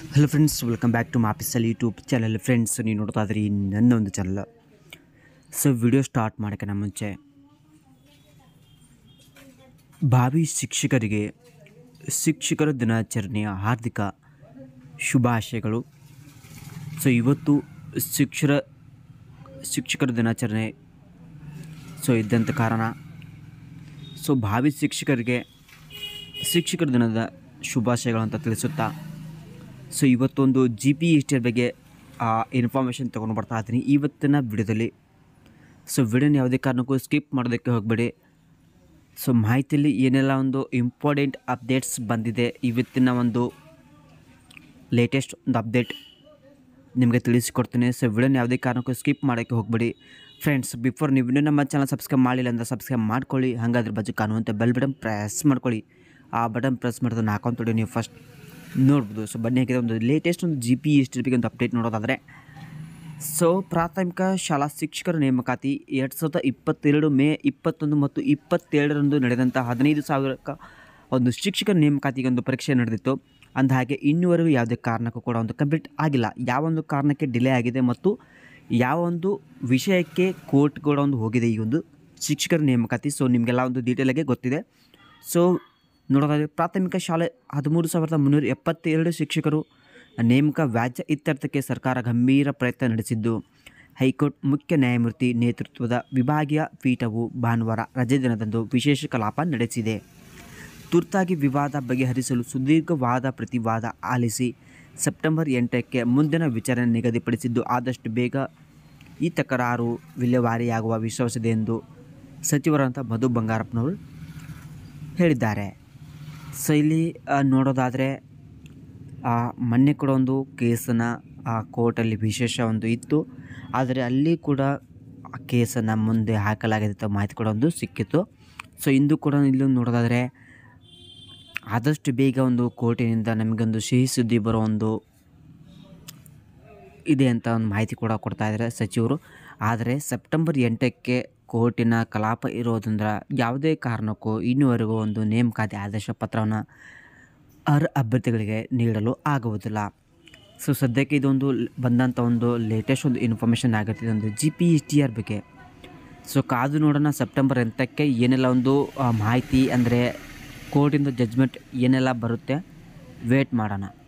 hello friends welcome back to ಮಾಪಿಸಲ್ YouTube channel friends ನೀವು ನೋಡ್ತಾ ಇದ್ರಿ ನನ್ನ ಒಂದು ಚಾನಲ್ ಸೊ ವಿಡಿಯೋ ಸ್ಟಾರ್ಟ್ ಮಾಡೋಕ್ಕಿಂತ ಮುಂಚೆ ಭಾವಿ ಶಿಕ್ಷಕರಿಗೆ ಶಿಕ್ಷಕರ ದಿನಾಚರಣೆಯ ಹಾರ್ದಿಕ ಶುಭಾಶಯಗಳು ಸೊ ಇವತ್ತು ಶಿಕ್ಷರ ಶಿಕ್ಷಕರ ದಿನಾಚರಣೆ ಸೊ ಇದ್ದಂಥ ಕಾರಣ ಸೊ ಭಾವಿ ಶಿಕ್ಷಕರಿಗೆ ಶಿಕ್ಷಕರ ದಿನದ ಶುಭಾಶಯಗಳು ಅಂತ ತಿಳಿಸುತ್ತಾ ಸೊ ಇವತ್ತೊಂದು ಜಿ ಪಿ ಎಸ್ ಟಿಯ ಬಗ್ಗೆ ಇನ್ಫಾರ್ಮೇಷನ್ ತೊಗೊಂಡು ಬರ್ತಾ ಇದ್ದೀನಿ ಇವತ್ತಿನ ವಿಡಿಯೋದಲ್ಲಿ ಸೊ ವಿಡಿಯೋನ ಯಾವುದೇ ಕಾರಣಕ್ಕೂ ಸ್ಕಿಪ್ ಮಾಡೋದಕ್ಕೆ ಹೋಗಬೇಡಿ ಸೊ ಮಾಹಿತಿಯಲ್ಲಿ ಏನೆಲ್ಲ ಒಂದು ಇಂಪಾರ್ಟೆಂಟ್ ಅಪ್ಡೇಟ್ಸ್ ಬಂದಿದೆ ಇವತ್ತಿನ ಒಂದು ಲೇಟೆಸ್ಟ್ ಒಂದು ಅಪ್ಡೇಟ್ ನಿಮಗೆ ತಿಳಿಸಿಕೊಡ್ತೀನಿ ಸೊ ವಿಡಿಯೋನ ಯಾವುದೇ ಕಾರಣಕ್ಕೂ ಸ್ಕಿಪ್ ಮಾಡೋಕ್ಕೆ ಹೋಗಬೇಡಿ ಫ್ರೆಂಡ್ಸ್ ಬಿಫೋರ್ ನೀವು ಇನ್ನೂ ನಮ್ಮ ಚಾನಲ್ ಸಬ್ಸ್ಕ್ರೈಬ್ ಮಾಡಿಲ್ಲ ಅಂದರೆ ಸಬ್ಸ್ಕ್ರೈಬ್ ಮಾಡ್ಕೊಳ್ಳಿ ಹಾಗಾದ್ರೆ ಬಾಜು ಕಾಣುವಂಥ ಬೆಲ್ ಬಟನ್ ಪ್ರೆಸ್ ಮಾಡ್ಕೊಳ್ಳಿ ಆ ಬಟನ್ ಪ್ರೆಸ್ ಮಾಡಿದ್ರೆ ನಾ ಅಕೌಂಟ್ ತೊಡಿ ನೀವು ಫಸ್ಟ್ ನೋಡ್ಬೋದು ಸೊ ಬನ್ನಿ ಹಾಕಿದ್ರೆ ಒಂದು ಲೇಟೆಸ್ಟ್ ಒಂದು ಜಿ ಪಿ ಎಸ್ ಟಿ ಬಗ್ಗೆ ಒಂದು ಅಪ್ಡೇಟ್ ನೋಡೋದಾದರೆ ಸೊ ಪ್ರಾಥಮಿಕ ಶಾಲಾ ಶಿಕ್ಷಕರ ನೇಮಕಾತಿ ಎರಡು ಸಾವಿರದ ಇಪ್ಪತ್ತೆರಡು ಮೇ ಇಪ್ಪತ್ತೊಂದು ಮತ್ತು ಇಪ್ಪತ್ತೇಳರಂದು ನಡೆದಂಥ ಹದಿನೈದು ಸಾವಿರಕ್ಕೆ ಒಂದು ಶಿಕ್ಷಕರ ನೇಮಕಾತಿಗೆ ಒಂದು ಪರೀಕ್ಷೆ ನಡೆದಿತ್ತು ಅಂದ ಹಾಗೆ ಇನ್ನುವರೆಗೂ ಯಾವುದೇ ಕಾರಣಕ್ಕೂ ಕೂಡ ಒಂದು ಕಂಪ್ಲೀಟ್ ಆಗಿಲ್ಲ ಯಾವ ಒಂದು ಕಾರಣಕ್ಕೆ ಡಿಲೇ ಆಗಿದೆ ಮತ್ತು ಯಾವ ಒಂದು ವಿಷಯಕ್ಕೆ ಕೋರ್ಟ್ ಕೂಡ ಒಂದು ಹೋಗಿದೆ ಈ ಒಂದು ಶಿಕ್ಷಕರ ನೇಮಕಾತಿ ಸೊ ನಿಮಗೆಲ್ಲ ಒಂದು ಡೀಟೇಲಾಗೆ ಗೊತ್ತಿದೆ ಸೊ ನೋಡೋದಾದರೆ ಪ್ರಾಥಮಿಕ ಶಾಲೆ ಹದಿಮೂರು ಸಾವಿರದ ಮುನ್ನೂರ ಎಪ್ಪತ್ತೆರಡು ಶಿಕ್ಷಕರು ನೇಮಕ ವ್ಯಾಜ್ಯ ಇತ್ಯರ್ಥಕ್ಕೆ ಸರ್ಕಾರ ಗಂಭೀರ ಪ್ರಯತ್ನ ನಡೆಸಿದ್ದು ಹೈಕೋರ್ಟ್ ಮುಖ್ಯ ನ್ಯಾಯಮೂರ್ತಿ ನೇತೃತ್ವದ ವಿಭಾಗೀಯ ಪೀಠವು ಭಾನುವಾರ ರಜೆ ದಿನದಂದು ವಿಶೇಷ ಕಲಾಪ ನಡೆಸಿದೆ ತುರ್ತಾಗಿ ವಿವಾದ ಬಗೆಹರಿಸಲು ಸುದೀರ್ಘ ವಾದ ಪ್ರತಿವಾದ ಆಲಿಸಿ ಸೆಪ್ಟೆಂಬರ್ ಎಂಟಕ್ಕೆ ಮುಂದಿನ ವಿಚಾರಣೆ ನಿಗದಿಪಡಿಸಿದ್ದು ಆದಷ್ಟು ಬೇಗ ಈ ತಕರಾರು ವಿಲೇವಾರಿಯಾಗುವ ವಿಶ್ವಾಸವಿದೆ ಎಂದು ಸಚಿವರಂತ ಮಧು ಬಂಗಾರಪ್ಪನವರು ಹೇಳಿದ್ದಾರೆ ಸೊ ಇಲ್ಲಿ ಆ, ನೋಡೋದಾದರೆ ಆ, ಮೊನ್ನೆ ಕೂಡ ಒಂದು ಕೇಸನ್ನು ಆ ಕೋರ್ಟಲ್ಲಿ ವಿಶೇಷ ಒಂದು ಇತ್ತು ಆದರೆ ಅಲ್ಲಿ ಕೂಡ ಆ ಕೇಸನ್ನು ಮುಂದೆ ಹಾಕಲಾಗಿದೆ ಅಂತ ಮಾಹಿತಿ ಕೂಡ ಒಂದು ಸಿಕ್ಕಿತ್ತು ಸೊ ಇಂದು ಕೂಡ ಇಲ್ಲಿ ನೋಡೋದಾದರೆ ಆದಷ್ಟು ಬೇಗ ಒಂದು ಕೋರ್ಟಿನಿಂದ ನಮಗೊಂದು ಸಿಹಿ ಸುದ್ದಿ ಬರೋ ಒಂದು ಇದೆ ಅಂತ ಒಂದು ಮಾಹಿತಿ ಕೂಡ ಕೊಡ್ತಾ ಇದ್ದಾರೆ ಸಚಿವರು ಆದರೆ ಸೆಪ್ಟೆಂಬರ್ ಎಂಟಕ್ಕೆ ಕೋರ್ಟಿನ ಕಲಾಪ ಇರೋದ್ರಿಂದ ಯಾವುದೇ ಕಾರಣಕ್ಕೂ ಇನ್ನುವರೆಗೂ ಒಂದು ನೇಮಕಾತಿ ಆದೇಶ ಪತ್ರವನ್ನು ಅರ್ಹ ಅಭ್ಯರ್ಥಿಗಳಿಗೆ ನೀಡಲು ಆಗುವುದಿಲ್ಲ ಸೊ ಸದ್ಯಕ್ಕೆ ಇದೊಂದು ಲ್- ಬಂದಂಥ ಒಂದು ಲೇಟೆಸ್ಟ್ ಒಂದು ಇನ್ಫಾರ್ಮೇಷನ್ ಆಗುತ್ತೆ ಒಂದು G P S T R ಬಗ್ಗೆ ಸೊ ಕಾದು ನೋಡೋಣ ಸೆಪ್ಟೆಂಬರ್ ಎಂಟಕ್ಕೆ ಏನೆಲ್ಲ ಒಂದು ಆ, ಮಾಹಿತಿ ಅಂದರೆ ಕೋರ್ಟಿಂದ ಜಡ್ಜ್ಮೆಂಟ್ ಏನೆಲ್ಲ ಬರುತ್ತೆ ವೇಟ್ ಮಾಡೋಣ